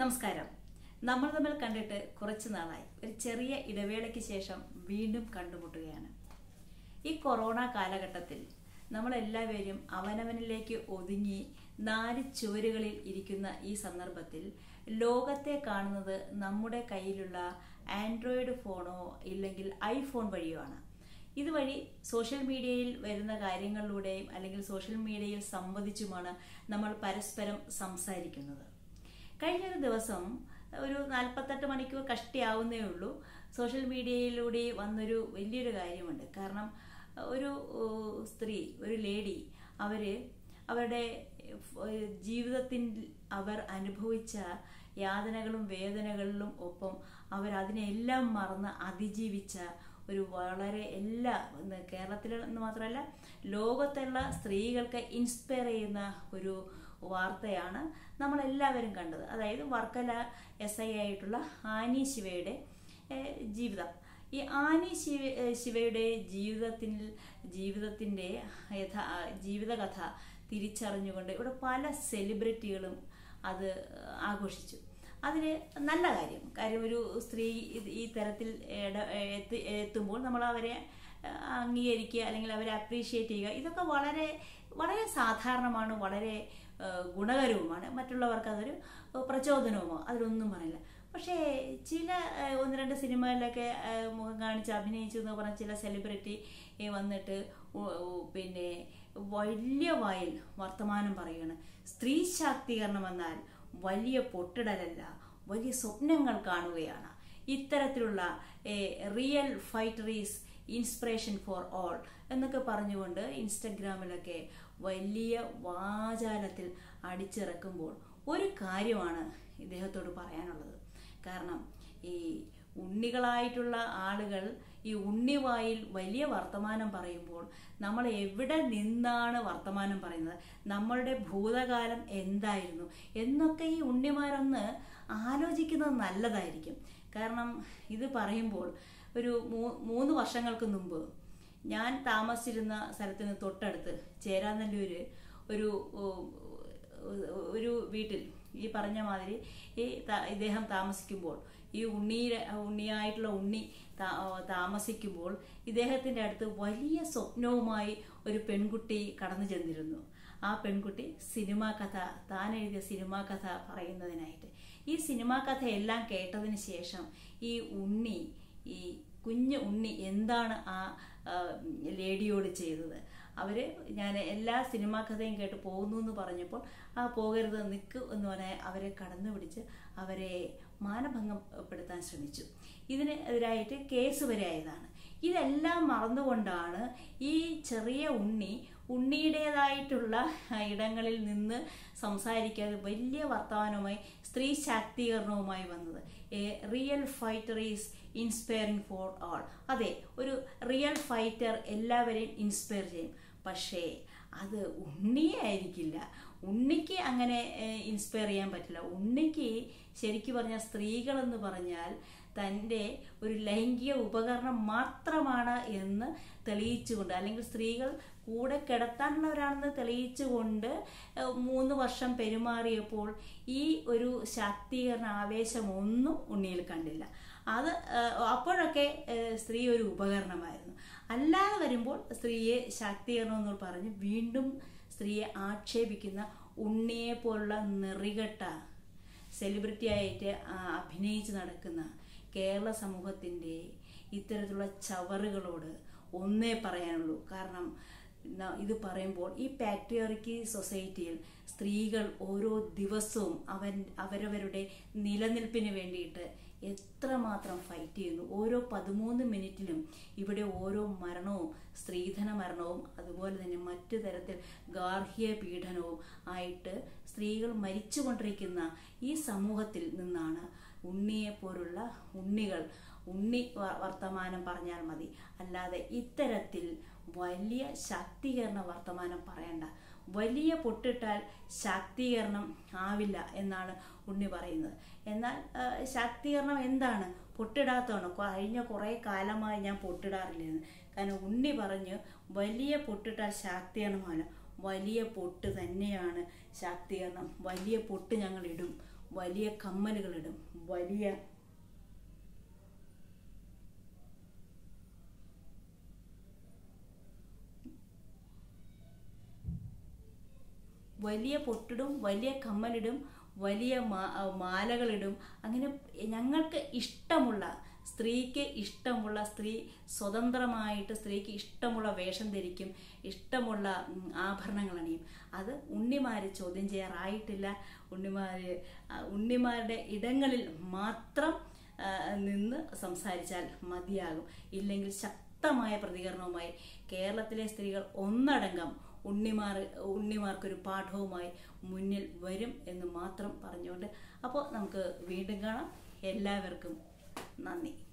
നമസ്കാരം നമ്മൾ തമ്മിൽ കണ്ടിട്ട് കുറച്ച് നാളായി ഒരു ചെറിയ ഇടവേളയ്ക്ക് ശേഷം വീണ്ടും കണ്ടുമുട്ടുകയാണ് ഈ കൊറോണ കാലഘട്ടത്തിൽ നമ്മളെല്ലാവരും അവനവനിലേക്ക് ഒതുങ്ങി നാല് ചുവരുകളിൽ ഇരിക്കുന്ന ഈ സന്ദർഭത്തിൽ ലോകത്തെ കാണുന്നത് നമ്മുടെ കയ്യിലുള്ള ആൻഡ്രോയിഡ് ഫോണോ ഇല്ലെങ്കിൽ ഐഫോൺ വഴിയോ ആണ് ഇതുവഴി സോഷ്യൽ മീഡിയയിൽ വരുന്ന കാര്യങ്ങളിലൂടെയും അല്ലെങ്കിൽ സോഷ്യൽ മീഡിയയിൽ സംവദിച്ചുമാണ് നമ്മൾ പരസ്പരം സംസാരിക്കുന്നത് കഴിഞ്ഞൊരു ദിവസം ഒരു നാൽപ്പത്തെട്ട് മണിക്കൂർ കഷ്ടിയാവുന്നേ ഉള്ളൂ സോഷ്യൽ മീഡിയയിലൂടെ വന്നൊരു വലിയൊരു കാര്യമുണ്ട് കാരണം ഒരു ഏഹ്, സ്ത്രീ ഒരു ലേഡി അവര് അവരുടെ ഏഹ്, ജീവിതത്തിൽ അവർ അനുഭവിച്ച യാതനകളും വേദനകളിലും ഒപ്പം അവർ അതിനെല്ലാം മറന്ന് അതിജീവിച്ച ഒരു വളരെ എല്ലാ ഇന്ന് കേരളത്തിൽ എന്ന് മാത്രമല്ല ലോകത്തുള്ള സ്ത്രീകൾക്ക് ഇൻസ്പയർ ചെയ്യുന്ന ഒരു വാർത്തയാണ് നമ്മളെല്ലാവരും കണ്ടത് അതായത് വർക്കല എസ് ഐ ആയിട്ടുള്ള ആനി ശിവയുടെ ഏഹ്, ജീവിതം ഈ ആനി ശിവ ഏഹ്, ശിവയുടെ ജീവിതത്തിൽ ജീവിതത്തിൻ്റെ യഥാ ജീവിതകഥ തിരിച്ചറിഞ്ഞുകൊണ്ട് ഇവിടെ പല സെലിബ്രിറ്റികളും അത് ആഘോഷിച്ചു അതിന് നല്ല കാര്യം കാര്യം ഒരു സ്ത്രീ ഇത് ഈ തരത്തിൽ ഇട- എത്തി എത്തുമ്പോൾ നമ്മൾ അവരെ ആ, അംഗീകരിക്കുക അല്ലെങ്കിൽ അവരെ അപ്രീഷിയേറ്റ് ചെയ്യുക ഇതൊക്കെ വളരെ വളരെ സാധാരണമാണ് വളരെ ആ, ഗുണകരവുമാണ് മറ്റുള്ളവർക്ക് അതൊരു പ്രചോദനവുമോ അതിലൊന്നും പറയില്ല പക്ഷേ ചില ആ, ഒന്ന് രണ്ട് സിനിമകളിലൊക്കെ ആ, മുഖം കാണിച്ച് അഭിനയിച്ചു എന്ന് പറഞ്ഞ ചില സെലിബ്രിറ്റി ഈ വന്നിട്ട് ഉ- ഉ- പിന്നെ വലിയ വായിൽ വർത്തമാനം പറയുകയാണ് സ്ത്രീ ശാക്തീകരണം എന്നാൽ വലിയ പൊട്ടിടലല്ല വലിയ സ്വപ്നങ്ങൾ കാണുകയാണ് ഇത്തരത്തിലുള്ള real fighter is inspiration for all എന്നൊക്കെ പറഞ്ഞുകൊണ്ട് ഇൻസ്റ്റഗ്രാമിലൊക്കെ വലിയ വാചാലത്തിൽ അടിച്ചിറക്കുമ്പോൾ ഒരു കാര്യമാണ് ഇദ്ദേഹത്തോട് പറയാനുള്ളത് കാരണം ഈ ഉണ്ണികളായിട്ടുള്ള ആളുകൾ ഈ ഉണ്ണിവായിൽ വലിയ വർത്തമാനം പറയുമ്പോൾ നമ്മൾ എവിടെ നിന്നാണ് വർത്തമാനം പറയുന്നത് നമ്മളുടെ ഭൂതകാലം എന്തായിരുന്നു എന്നൊക്കെ ഈ ഉണ്ണിമാരൊന്ന് ആലോചിക്കുന്നത് നല്ലതായിരിക്കും കാരണം ഇത് പറയുമ്പോൾ ഒരു മൂ- മൂന്ന് വർഷങ്ങൾക്ക് മുമ്പ് ഞാൻ താമസിച്ചിരുന്ന സ്ഥലത്തിന് തൊട്ടടുത്ത് ചേരാനല്ലൂര് ഒരു ഉം, ഒരു വീട്ടിൽ ഈ പറഞ്ഞ മാതിരി ഈ ത- ഇദ്ദേഹം താമസിക്കുമ്പോൾ ഈ ഉണ്ണി ഉണ്ണിയായിട്ടുള്ള ഉണ്ണി താ- താമസിക്കുമ്പോൾ ഇദ്ദേഹത്തിന്റെ അടുത്ത് വലിയ സ്വപ്നവുമായി ഒരു പെൺകുട്ടി കടന്നു ചെന്നിരുന്നു ആ പെൺകുട്ടി സിനിമാ കഥ താൻ എഴുതിയ സിനിമാ കഥ പറയുന്നതിനായിട്ട് ഈ സിനിമാ കഥ എല്ലാം കേട്ടതിന് ശേഷം ഈ ഉണ്ണി ഈ കുഞ്ഞു ഉണ്ണി എന്താണ് ആ ആ, ലേഡിയോട് ചെയ്തത് അവര് ഞാൻ എല്ലാ സിനിമാ കഥയും കേട്ട് പോകുന്നു എന്ന് പറഞ്ഞപ്പോൾ ആ പോകരുത് നിൽക്ക് എന്ന് പറഞ്ഞാൽ അവരെ കടന്നു പിടിച്ച് അവരെ മാനഭംഗപ്പെടുത്താൻ ശ്രമിച്ചു ഇതിന് എതിരായിട്ട് കേസ് വരെ ആയതാണ് ഇതെല്ലാം മറന്നുകൊണ്ടാണ് ഈ ചെറിയ ഉണ്ണി ഉണ്ണിയുടേതായിട്ടുള്ള ഇടങ്ങളിൽ നിന്ന് സംസാരിക്കാതെ വലിയ വർത്തമാനവുമായി സ്ത്രീ ശാക്തീകരണവുമായി വന്നത് a real fighter is inspiring for all അതെ ഒരു റിയൽ ഫൈറ്റർ എല്ലാവരെയും ഇൻസ്പയർ ചെയ്യും പക്ഷേ അത് ഉണ്ണിയെ ആയിരിക്കില്ല ഉണ്ണിക്ക് അങ്ങനെ ഇൻസ്പയർ ചെയ്യാൻ പറ്റില്ല ഉണ്ണിക്ക് ശരിക്കു പറഞ്ഞാൽ സ്ത്രീകളെന്ന് പറഞ്ഞാൽ തൻ്റെ ഒരു ലൈംഗിക ഉപകരണം മാത്രമാണ് എന്ന് തെളിയിച്ചുകൊണ്ട് അല്ലെങ്കിൽ സ്ത്രീകൾ കൂടെ കിടത്താനുള്ളവരാണെന്ന് തെളിയിച്ചുകൊണ്ട് ഏഹ്, മൂന്ന് വർഷം പെരുമാറിയപ്പോൾ ഈ ഒരു ശാക്തീകരണ ആവേശമൊന്നും ഉണ്ണിയിൽ കണ്ടില്ല അത് ഏഹ്, അപ്പോഴൊക്കെ ഏഹ്, സ്ത്രീ ഒരു ഉപകരണമായിരുന്നു അല്ലാതെ വരുമ്പോൾ സ്ത്രീയെ ശാക്തീകരണം എന്ന് പറഞ്ഞ് വീണ്ടും സ്ത്രീയെ ആക്ഷേപിക്കുന്ന ഉണ്ണിയെ പോലുള്ള നെറികെട്ട സെലിബ്രിറ്റി ആയിട്ട് ആ, അഭിനയിച്ച് നടക്കുന്ന കേരള സമൂഹത്തിൻ്റെ ഇത്തരത്തിലുള്ള ചവറുകളോട് ഒന്നേ പറയാനുള്ളൂ കാരണം ന- ഇത് പറയുമ്പോൾ ഈ പാട്രിയോറിക്കി സൊസൈറ്റിയിൽ സ്ത്രീകൾ ഓരോ ദിവസവും അവൻ അവരവരുടെ നിലനിൽപ്പിന് വേണ്ടിയിട്ട് എത്രമാത്രം ഫൈറ്റ് ചെയ്യുന്നു ഓരോ പതിമൂന്ന് മിനിറ്റിലും ഇവിടെ ഓരോ മരണവും സ്ത്രീധന മരണവും അതുപോലെ തന്നെ മറ്റു തരത്തിൽ ഗാർഹിക പീഡനവും ആയിട്ട് സ്ത്രീകൾ മരിച്ചുകൊണ്ടിരിക്കുന്ന ഈ സമൂഹത്തിൽ നിന്നാണ് ഉണ്ണിയെ പോലുള്ള ഉണ്ണികൾ ഉണ്ണി വ- വർത്തമാനം പറഞ്ഞാൽ മതി അല്ലാതെ ഇത്തരത്തിൽ വലിയ ശാക്തീകരണ വർത്തമാനം പറയണ്ട വലിയ പൊട്ടിട്ടാൽ ശാക്തീകരണം ആവില്ല എന്നാണ് ഉണ്ണി പറയുന്നത് എന്നാൽ ആ, ശാക്തീകരണം എന്താണ് പൊട്ടിടാത്തതാണ് കഴിഞ്ഞ കുറേ കാലമായി ഞാൻ പൊട്ടിടാറില്ലെന്ന് കാരണം ഉണ്ണി പറഞ്ഞു വലിയ പൊട്ടിട്ടാൽ ശാക്തീകരണമല്ല വലിയ പൊട്ട് തന്നെയാണ് ശാക്തീകരണം വലിയ പൊട്ട് ഞങ്ങൾ ഇടും വലിയ കമ്മലുകളിടും വലിയ വലിയ പൊട്ടിടും വലിയ കമ്മലിടും വലിയ മാ- മാലകളിടും അങ്ങനെ ഞങ്ങൾക്ക് ഇഷ്ടമുള്ള സ്ത്രീക്ക് ഇഷ്ടമുള്ള സ്ത്രീ സ്വതന്ത്രമായിട്ട് സ്ത്രീക്ക് ഇഷ്ടമുള്ള വേഷം ധരിക്കും ഇഷ്ടമുള്ള ഉം, ആഭരണങ്ങൾ അണിയും അത് ഉണ്ണിമാര് ചോദ്യം ചെയ്യാറായിട്ടില്ല ഉണ്ണിമാര് ആ, ഉണ്ണിമാരുടെ ഇടങ്ങളിൽ മാത്രം ആ, നിന്ന് സംസാരിച്ചാൽ മതിയാകും ഇല്ലെങ്കിൽ ശക്തമായ പ്രതികരണവുമായി കേരളത്തിലെ സ്ത്രീകൾ ഒന്നടങ്കം ഉണ്ണിമാർ ഉണ്ണിമാർക്കൊരു പാഠവുമായി മുന്നിൽ വരും എന്ന് മാത്രം പറഞ്ഞുകൊണ്ട് അപ്പോൾ നമുക്ക് വീണ്ടും കാണാം എല്ലാവർക്കും നന്ദി